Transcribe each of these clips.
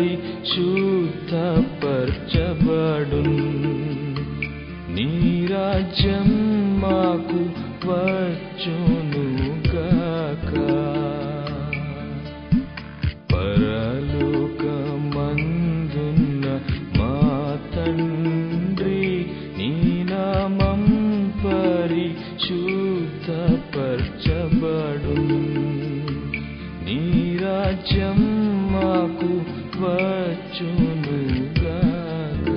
పరిశుద్ధపరచబడు నీ రాజ్యం మాకు వచ్చును గాక పరలోకమందున్న మా తండ్రి నీ నామం పరిశుద్ధపరచబడు నీ రాజ్యం మాకు వచ్చును గాక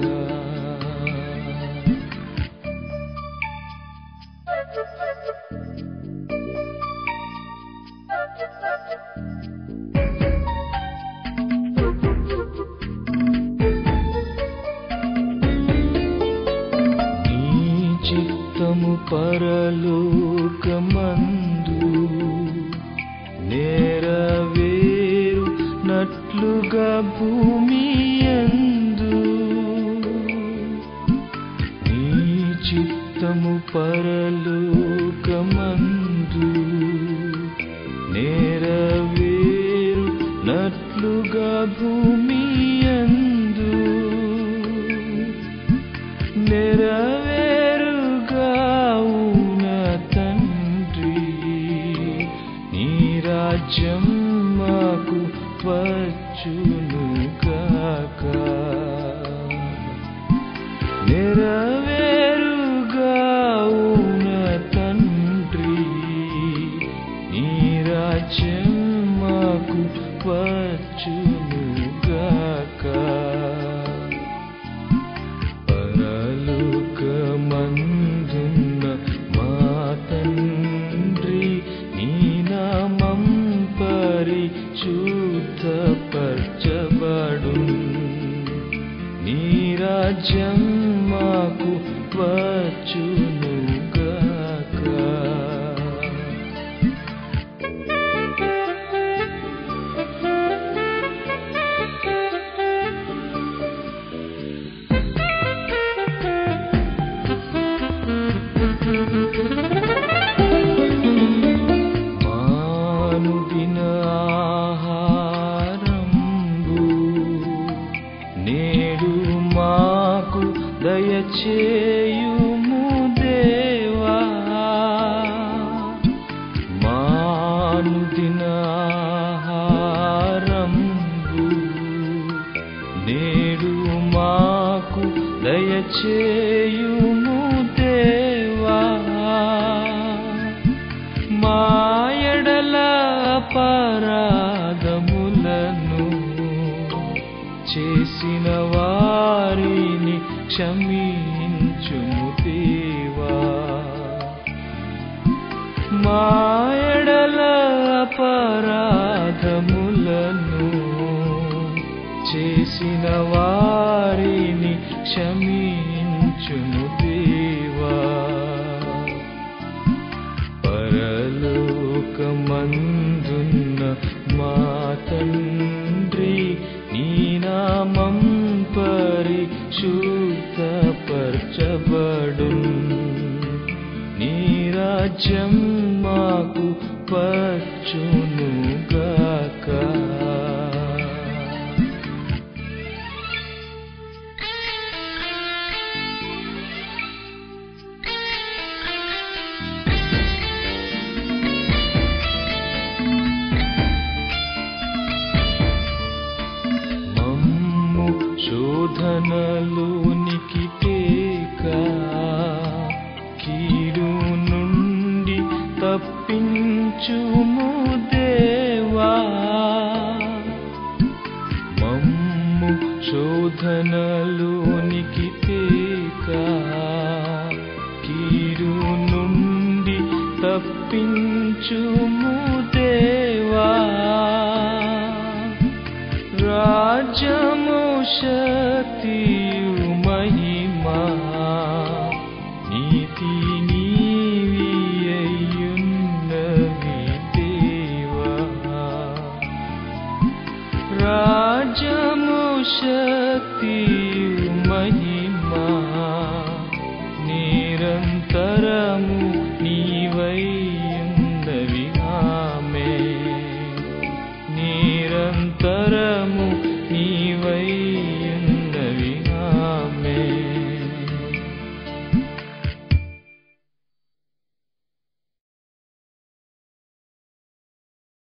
నీ చిత్తము పరలోకమందు నెరవేరు నట్లుగా భూమి యందు నీ చిత్తము పరలోకమందు నెరవేరు నట్లుగా భూమి యందు నెరవేరుగా ఉన్న తండ్రి నీ రాజ్యం మాకు వచ్చును గాక నెరవేరుగా ఉన్న తండ్రి నీ రాజ్యం మాకు వచ్చును గాక పరలోకమందున్న మా తండ్రి నీ నామం పరిశుద్ధపరచబడు నీ రాజ్యం మాకు వచ్చును గాక మానుదిన ఆహారంబు నేడు మాకు దయచేయుము దేవా మానుదిన ఆహారంబు నేడు మాకు దయచేయుము దేవా మాయడల పరాధములను చేసిన వారిని క్షమించుము దేవా మాయడల పరాధములను చేసిన వారిని క్షమించుము దేవా పరలోకమందున్న మా తండ్రి నీ నామం పరిశుద్ధపరచబడు నీ రాజ్యం మాకు వచ్చును గాక మమ్ము శోధనలోనికి తేక కీడు నుండి తప్పించుము దేవా మమ్ము శోధనలోనికి తేక కీడు నుండి తప్పించుము దేవా రాజ్యము శక్తియు మహిమా నీతి నీవియ్యున్నవి దేవా రాజ్యము శక్తియు మహిమా నిరంతరము